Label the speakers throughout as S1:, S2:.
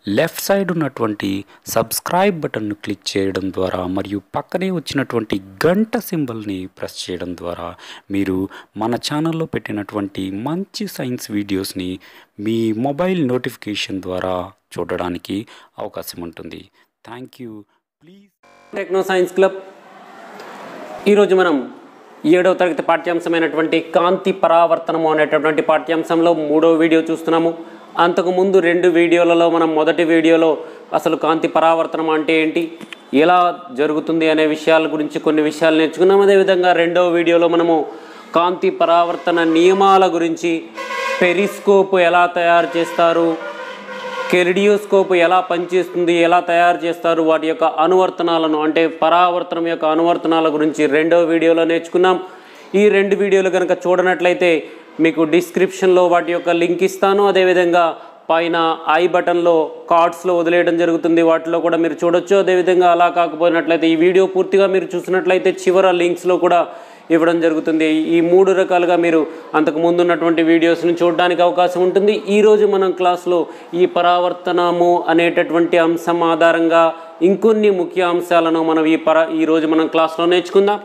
S1: left side ఉన్నటువంటి subscribe బటన్ను click చేయడం ద్వారా మరియు పక్కనే వచ్చినటువంటి గంట సింబల్ని ప్రెస్ చేయడం ద్వారా మీరు మన ఛానల్లో పెట్టినటువంటి మంచి సైన్స్ వీడియోస్ని మీ మొబైల్ నోటిఫికేషన్ ద్వారా చూడడానికి అవకాశం ఉంటుంది thank you please
S2: techno science club ఈరోజు మనం ఏడవ తరగతి పాఠ్యాంశమైనటువంటి కాంతి పరావర్తనము అనేటటువంటి పాఠ్యాంశంలో మూడవ వీడియో చూస్తున్నాము అంతకుముందు రెండు వీడియోలలో మనం మొదటి వీడియోలో అసలు కాంతి పరావర్తనం అంటే ఏంటి ఎలా జరుగుతుంది అనే విషయాల గురించి కొన్ని విషయాలు నేర్చుకున్నాం అదేవిధంగా రెండవ వీడియోలో మనము కాంతి పరావర్తన నియమాల గురించి పెరిస్కోప్ ఎలా తయారు చేస్తారు కెరిడియోస్కోప్ ఎలా పనిచేస్తుంది ఎలా తయారు చేస్తారు వాటి యొక్క అనువర్తనాలను అంటే పరావర్తనం యొక్క అనువర్తనాల గురించి రెండవ వీడియోలో నేర్చుకున్నాం ఈ రెండు వీడియోలు కనుక చూడనట్లయితే మీకు డిస్క్రిప్షన్లో వాటి యొక్క లింక్ ఇస్తాను అదేవిధంగా పైన ఐ బటన్లో కార్డ్స్లో వదిలేయడం జరుగుతుంది వాటిలో కూడా మీరు చూడొచ్చు అదేవిధంగా అలా కాకపోయినట్లయితే ఈ వీడియో పూర్తిగా మీరు చూసినట్లయితే చివర లింక్స్లో కూడా ఇవ్వడం జరుగుతుంది ఈ మూడు రకాలుగా మీరు అంతకు ముందు ఉన్నటువంటి వీడియోస్ని చూడడానికి అవకాశం ఉంటుంది ఈరోజు మనం క్లాస్లో ఈ పరావర్తనము అనేటటువంటి అంశం ఆధారంగా ఇంకొన్ని ముఖ్య అంశాలను మనం ఈ పర ఈరోజు మనం క్లాస్లో నేర్చుకుందాం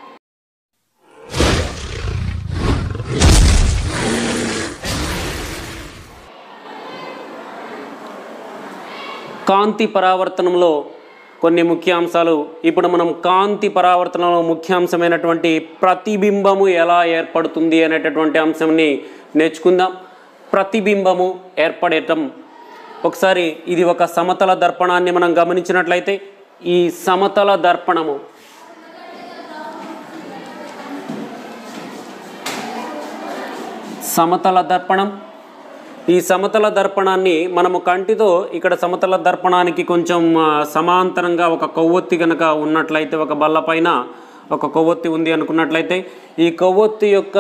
S2: కాంతి పరావర్తనంలో కొన్ని ముఖ్యాంశాలు ఇప్పుడు మనం కాంతి పరావర్తనలో ముఖ్యాంశమైనటువంటి ప్రతిబింబము ఎలా ఏర్పడుతుంది అనేటటువంటి అంశంని నేర్చుకుందాం ప్రతిబింబము ఏర్పడటం ఒకసారి ఇది ఒక సమతల దర్పణాన్ని మనం గమనించినట్లయితే ఈ సమతల దర్పణము సమతల దర్పణం ఈ సమతల దర్పణాన్ని మనము కంటితో ఇక్కడ సమతల దర్పణానికి కొంచెం ఆ, సమాంతరంగా ఒక కొవ్వొత్తి కనుక ఉన్నట్లయితే ఒక బల్ల పైన ఒక కొవ్వొత్తి ఉంది అనుకున్నట్లయితే ఈ కొవ్వొత్తి యొక్క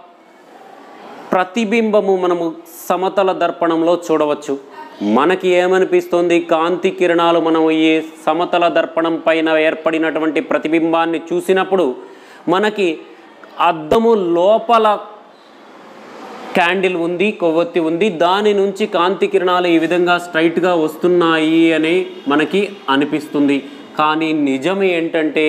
S2: ప్రతిబింబము మనము సమతల దర్పణంలో చూడవచ్చు మనకి ఏమనిపిస్తుంది కాంతి కిరణాలు మనం ఈ సమతల దర్పణం పైన ఏర్పడినటువంటి ప్రతిబింబాన్ని చూసినప్పుడు మనకి అద్దము లోపల క్యాండిల్ ఉంది కొవ్వొత్తి ఉంది దాని నుంచి కాంతి కిరణాలు ఈ విధంగా స్ట్రైట్గా వస్తున్నాయి అని మనకి అనిపిస్తుంది కానీ నిజం ఏంటంటే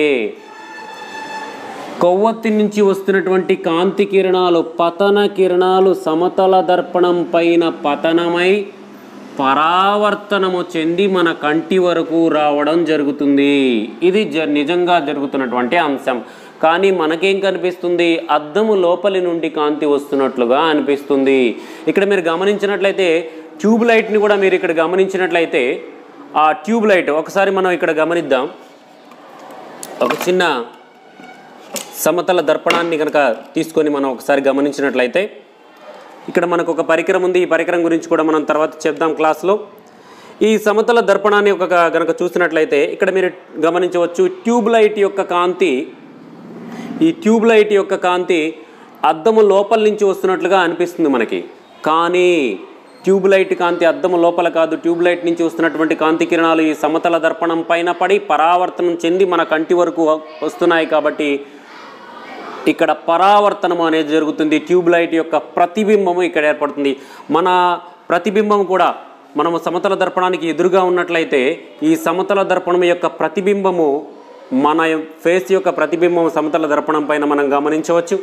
S2: కొవ్వొత్తి నుంచి వస్తున్నటువంటి కాంతి కిరణాలు పతన కిరణాలు సమతల దర్పణం పైన పతనమై పరావర్తనము చెంది మన కంటి వరకు రావడం జరుగుతుంది ఇది జ నిజంగా జరుగుతున్నటువంటి అంశం కానీ మనకేం కనిపిస్తుంది అద్దము లోపలి నుండి కాంతి వస్తున్నట్లుగా అనిపిస్తుంది ఇక్కడ మీరు గమనించినట్లయితే ట్యూబ్ లైట్ని కూడా మీరు ఇక్కడ గమనించినట్లయితే ఆ ట్యూబ్ లైట్ ఒకసారి మనం ఇక్కడ గమనిద్దాం ఒక చిన్న సమతల దర్పణాన్ని కనుక తీసుకొని మనం ఒకసారి గమనించినట్లయితే ఇక్కడ మనకు ఒక పరికరం ఉంది ఈ పరికరం గురించి కూడా మనం తర్వాత చెప్దాం క్లాస్లో ఈ సమతల దర్పణాన్ని ఒక గనక చూసినట్లయితే ఇక్కడ మీరు గమనించవచ్చు ట్యూబ్ లైట్ యొక్క కాంతి ఈ ట్యూబ్ లైట్ యొక్క కాంతి అద్దము లోపల నుంచి వస్తున్నట్లుగా అనిపిస్తుంది మనకి కానీ ట్యూబ్ లైట్ కాంతి అద్దము లోపల కాదు ట్యూబ్ లైట్ నుంచి వస్తున్నటువంటి కాంతి కిరణాలు ఈ సమతల దర్పణం పైన పడి పరావర్తనం చెంది మన కంటి వరకు వస్తున్నాయి కాబట్టి ఇక్కడ పరావర్తనము అనేది జరుగుతుంది ట్యూబ్ లైట్ యొక్క ప్రతిబింబము ఇక్కడ ఏర్పడుతుంది మన ప్రతిబింబం కూడా మనము సమతల దర్పణానికి ఎదురుగా ఉన్నట్లయితే ఈ సమతల దర్పణం యొక్క ప్రతిబింబము మన ఫేస్ యొక్క ప్రతిబింబం సమతల దర్పణం పైన మనం గమనించవచ్చు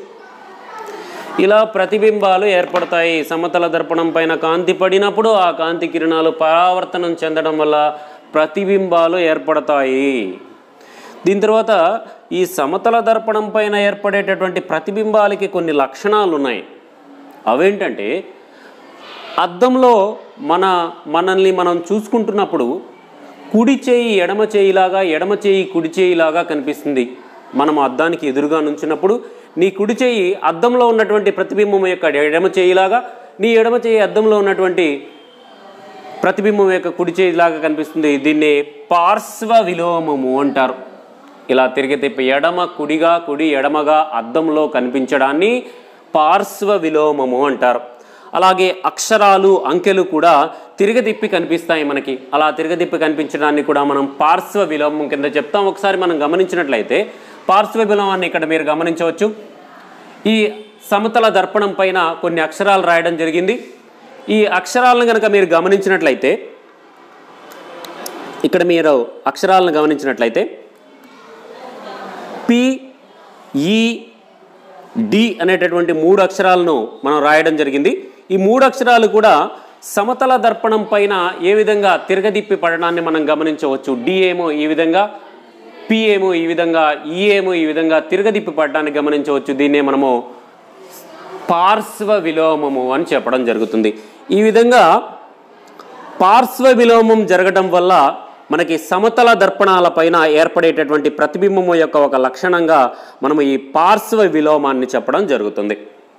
S2: ఇలా ప్రతిబింబాలు ఏర్పడతాయి సమతల దర్పణం పైన కాంతి పడినప్పుడు ఆ కాంతి కిరణాలు పరావర్తనం చెందడం వల్ల ప్రతిబింబాలు ఏర్పడతాయి దీని తర్వాత ఈ సమతల దర్పణం పైన ఏర్పడేటటువంటి ప్రతిబింబాలకి కొన్ని లక్షణాలు ఉన్నాయి అవేంటంటే అద్దంలో మన మనల్ని మనం చూసుకుంటున్నప్పుడు కుడి చేయి ఎడమ చేయిలాగా ఎడమ చేయి కుడి చేయిలాగా కనిపిస్తుంది మనం అద్దానికి ఎదురుగా నుంచినప్పుడు నీ కుడి చేయి అద్దంలో ఉన్నటువంటి ప్రతిబింబం యొక్క ఎడమ చేయిలాగా నీ ఎడమ చేయి అద్దంలో ఉన్నటువంటి ప్రతిబింబం యొక్క కుడి చేయిలాగా కనిపిస్తుంది దీన్ని పార్శ్వ విలోమము అంటారు ఇలా తిరిగి తిప్పి ఎడమ కుడిగా కుడి ఎడమగా అద్దంలో కనిపించడాన్ని పార్శ్వ విలోమము అంటారు అలాగే అక్షరాలు అంకెలు కూడా తిరగదిప్పి కనిపిస్తాయి మనకి అలా తిరగదిప్పి కనిపించడాన్ని కూడా మనం పార్శ్వ విలోమం కింద చెప్తాం ఒకసారి మనం గమనించినట్లయితే పార్శ్వ విలోమాన్ని ఇక్కడ మీరు గమనించవచ్చు ఈ సమతల దర్పణం పైన కొన్ని అక్షరాలు రాయడం జరిగింది ఈ అక్షరాలను కనుక మీరు గమనించినట్లయితే ఇక్కడ మీరు అక్షరాలను గమనించినట్లయితే పి ఈ డి అనేటటువంటి మూడు అక్షరాలను మనం రాయడం జరిగింది ఈ మూడు అక్షరాలు కూడా సమతల దర్పణం పైన ఏ విధంగా తిరగదిప్పి పడడాన్ని మనం గమనించవచ్చు డి ఏమో ఈ విధంగా పి ఏమో ఈ విధంగా ఈ ఏమో ఈ విధంగా తిరగదిప్పి పడడాన్ని గమనించవచ్చు దీన్నే మనము పార్శ్వ విలోమము అని చెప్పడం జరుగుతుంది ఈ విధంగా పార్శ్వ విలోమం జరగడం వల్ల మనకి సమతల దర్పణాల పైన ఏర్పడేటటువంటి ప్రతిబింబము యొక్క ఒక లక్షణంగా మనము ఈ పార్శ్వ విలోమాన్ని చెప్పడం జరుగుతుంది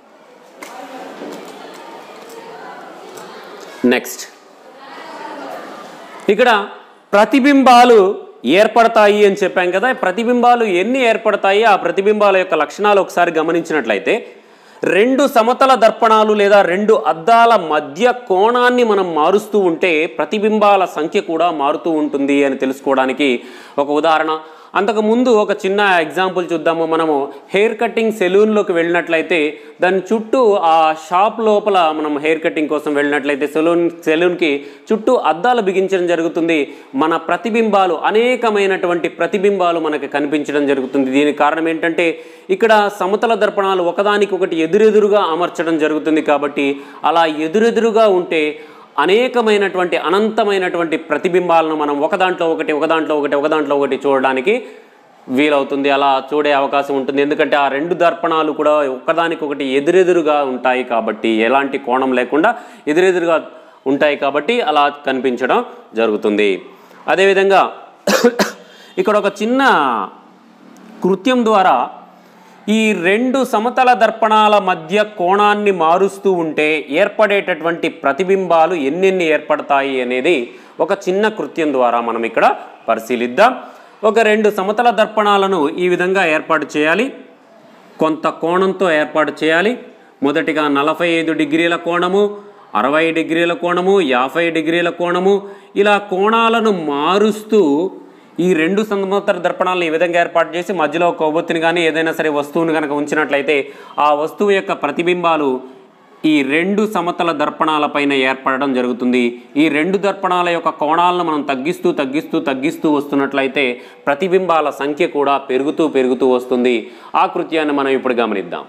S2: నెక్స్ట్ ఇక్కడ ప్రతిబింబాలు ఏర్పడతాయి అని చెప్పాం కదా ప్రతిబింబాలు ఎన్ని ఏర్పడతాయి ఆ ప్రతిబింబాల యొక్క లక్షణాలు ఒకసారి గమనించినట్లయితే రెండు సమతల దర్పణాలు లేదా రెండు అద్దాల మధ్య కోణాన్ని మనం మారుస్తూ ఉంటే ప్రతిబింబాల సంఖ్య కూడా మారుతూ ఉంటుంది అని తెలుసుకోవడానికి ఒక ఉదాహరణ అంతకు ముందు ఒక చిన్న ఎగ్జాంపుల్ చూద్దాము మనము హెయిర్ కటింగ్ సెలూన్లోకి వెళ్ళినట్లయితే దాని చుట్టూ ఆ షాప్ లోపల మనం హెయిర్ కటింగ్ కోసం వెళ్ళినట్లయితే సెలూన్ సెలూన్కి చుట్టూ అద్దాలు బిగించడం జరుగుతుంది మన ప్రతిబింబాలు అనేకమైనటువంటి ప్రతిబింబాలు మనకి కనిపించడం జరుగుతుంది దీనికి కారణం ఏంటంటే ఇక్కడ సమతల దర్పణాలు ఒకదానికి ఒకటి ఎదురెదురుగా అమర్చడం జరుగుతుంది కాబట్టి అలా ఎదురెదురుగా ఉంటే అనేకమైనటువంటి అనంతమైనటువంటి ప్రతిబింబాలను మనం ఒక దాంట్లో ఒకటి ఒక దాంట్లో ఒకటి ఒక దాంట్లో ఒకటి చూడడానికి వీలవుతుంది అలా చూడే అవకాశం ఉంటుంది ఎందుకంటే ఆ రెండు దర్పణాలు కూడా ఒకదానికొకటి ఎదురెదురుగా ఉంటాయి కాబట్టి ఎలాంటి కోణం లేకుండా ఎదురెదురుగా ఉంటాయి కాబట్టి అలా కనిపించడం జరుగుతుంది అదేవిధంగా ఇక్కడ ఒక చిన్న కృత్యం ద్వారా ఈ రెండు సమతల దర్పణాల మధ్య కోణాన్ని మారుస్తూ ఉంటే ఏర్పడేటటువంటి ప్రతిబింబాలు ఎన్నెన్ని ఏర్పడతాయి అనేది ఒక చిన్న కృత్యం ద్వారా మనం ఇక్కడ పరిశీలిద్దాం ఒక రెండు సమతల దర్పణాలను ఈ విధంగా ఏర్పాటు చేయాలి కొంత కోణంతో ఏర్పాటు చేయాలి మొదటిగా నలభై ఐదు డిగ్రీల కోణము అరవై డిగ్రీల కోణము యాభై డిగ్రీల కోణము ఇలా కోణాలను మారుస్తూ ఈ రెండు సమతల దర్పణాలను ఈ విధంగా ఏర్పాటు చేసి మధ్యలో ఒక కొవ్వొత్తిని కానీ ఏదైనా సరే వస్తువుని కనుక ఉంచినట్లయితే ఆ వస్తువు యొక్క ప్రతిబింబాలు ఈ రెండు సమతల దర్పణాల పైన ఏర్పడడం జరుగుతుంది ఈ రెండు దర్పణాల యొక్క కోణాలను మనం తగ్గిస్తూ తగ్గిస్తూ తగ్గిస్తూ వస్తున్నట్లయితే ప్రతిబింబాల సంఖ్య కూడా పెరుగుతూ పెరుగుతూ వస్తుంది ఆ కృత్యాన్ని మనం ఇప్పుడు గమనిద్దాం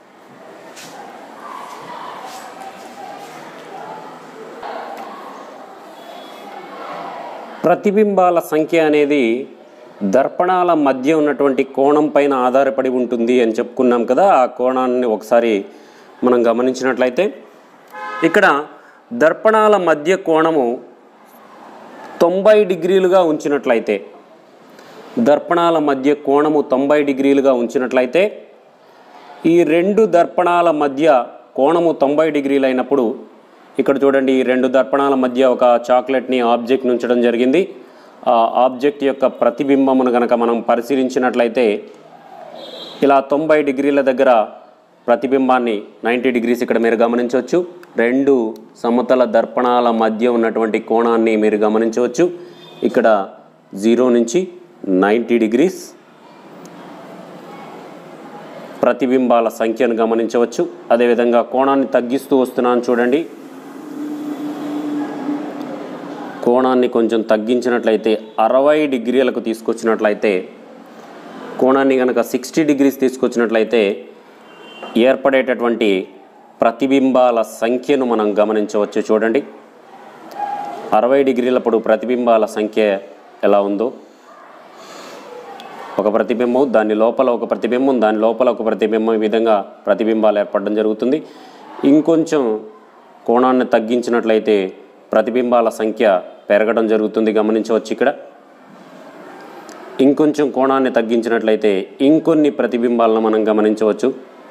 S2: ప్రతిబింబాల సంఖ్య అనేది దర్పణాల మధ్య ఉన్నటువంటి కోణం పైన ఆధారపడి ఉంటుంది అని చెప్పుకున్నాం కదా ఆ కోణాన్ని ఒకసారి మనం గమనించినట్లయితే ఇక్కడ దర్పణాల మధ్య కోణము తొంభై డిగ్రీలుగా ఉంచినట్లయితే దర్పణాల మధ్య కోణము తొంభై డిగ్రీలుగా ఉంచినట్లయితే ఈ రెండు దర్పణాల మధ్య కోణము తొంభై డిగ్రీలు అయినప్పుడు ఇక్కడ చూడండి ఈ రెండు దర్పణాల మధ్య ఒక చాక్లెట్ని ఆబ్జెక్ట్ ఉంచడం జరిగింది ఆ ఆబ్జెక్ట్ యొక్క ప్రతిబింబమును కనుక మనం పరిశీలించినట్లయితే ఇలా తొంభై డిగ్రీల దగ్గర ప్రతిబింబాన్ని నైంటీ డిగ్రీస్ ఇక్కడ మీరు గమనించవచ్చు రెండు సమతల దర్పణాల మధ్య ఉన్నటువంటి కోణాన్ని మీరు గమనించవచ్చు ఇక్కడ జీరో నుంచి నైంటీ డిగ్రీస్ ప్రతిబింబాల సంఖ్యను గమనించవచ్చు అదేవిధంగా కోణాన్ని తగ్గిస్తూ వస్తున్నాను చూడండి కోణాన్ని కొంచెం తగ్గించినట్లయితే అరవై డిగ్రీలకు తీసుకొచ్చినట్లయితే కోణాన్ని కనుక సిక్స్టీ డిగ్రీస్ తీసుకొచ్చినట్లయితే ఏర్పడేటటువంటి ప్రతిబింబాల సంఖ్యను మనం గమనించవచ్చు చూడండి అరవై డిగ్రీలప్పుడు ప్రతిబింబాల సంఖ్య ఎలా ఉందో ఒక ప్రతిబింబం దాని లోపల ఒక ప్రతిబింబం దాని లోపల ఒక ప్రతిబింబం ఈ విధంగా ప్రతిబింబాలు ఏర్పడడం జరుగుతుంది ఇంకొంచెం కోణాన్ని తగ్గించినట్లయితే ప్రతిబింబాల సంఖ్య పెరగడం జరుగుతుంది గమనించవచ్చు ఇక్కడ ఇంకొంచెం కోణాన్ని తగ్గించినట్లయితే ఇంకొన్ని ప్రతిబింబాలను మనం గమనించవచ్చు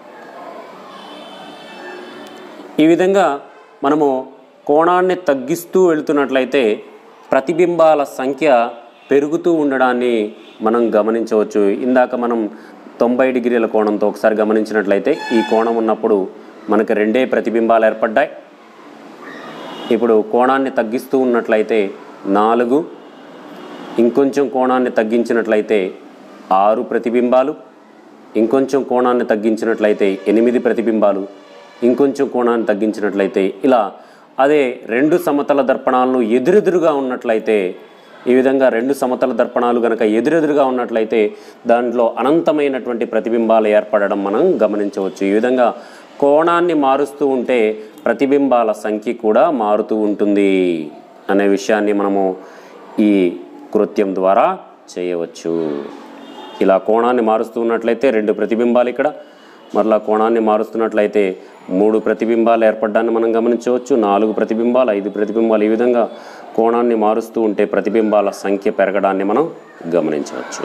S2: ఈ విధంగా మనము కోణాన్ని తగ్గిస్తూ వెళుతున్నట్లయితే ప్రతిబింబాల సంఖ్య పెరుగుతూ ఉండడాన్ని మనం గమనించవచ్చు ఇందాక మనం తొంభై డిగ్రీల కోణంతో ఒకసారి గమనించినట్లయితే ఈ కోణం ఉన్నప్పుడు మనకు రెండే ప్రతిబింబాలు ఏర్పడ్డాయి ఇప్పుడు కోణాన్ని తగ్గిస్తూ ఉన్నట్లయితే నాలుగు ఇంకొంచెం కోణాన్ని తగ్గించినట్లయితే ఆరు ప్రతిబింబాలు ఇంకొంచెం కోణాన్ని తగ్గించినట్లయితే ఎనిమిది ప్రతిబింబాలు ఇంకొంచెం కోణాన్ని తగ్గించినట్లయితే ఇలా అదే రెండు సమతల దర్పణాలను ఎదురెదురుగా ఉన్నట్లయితే ఈ విధంగా రెండు సమతల దర్పణాలు గనక ఎదురెదురుగా ఉన్నట్లయితే దాంట్లో అనంతమైనటువంటి ప్రతిబింబాలు ఏర్పడడం మనం గమనించవచ్చు ఈ విధంగా కోణాన్ని మారుస్తూ ఉంటే ప్రతిబింబాల సంఖ్య కూడా మారుతూ ఉంటుంది అనే విషయాన్ని మనము ఈ కృత్యం ద్వారా చేయవచ్చు ఇలా కోణాన్ని మారుస్తూ ఉన్నట్లయితే రెండు ప్రతిబింబాలు ఇక్కడ మరలా కోణాన్ని మారుస్తున్నట్లయితే మూడు ప్రతిబింబాలు ఏర్పడడాన్ని మనం గమనించవచ్చు నాలుగు ప్రతిబింబాలు ఐదు ప్రతిబింబాలు ఈ విధంగా కోణాన్ని మారుస్తూ ఉంటే ప్రతిబింబాల సంఖ్య పెరగడాన్ని మనం గమనించవచ్చు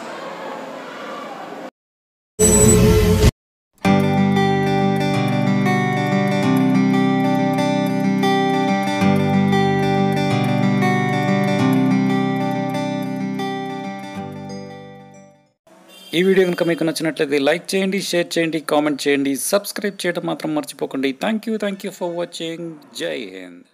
S1: ఈ వీడియో కనుక మీకు నచ్చినట్లయితే లైక్ చేయండి షేర్ చేయండి కామెంట్ చేయండి సబ్స్క్రైబ్ చేయడం మాత్రం మర్చిపోకండి thank you thank you for watching Jai Hind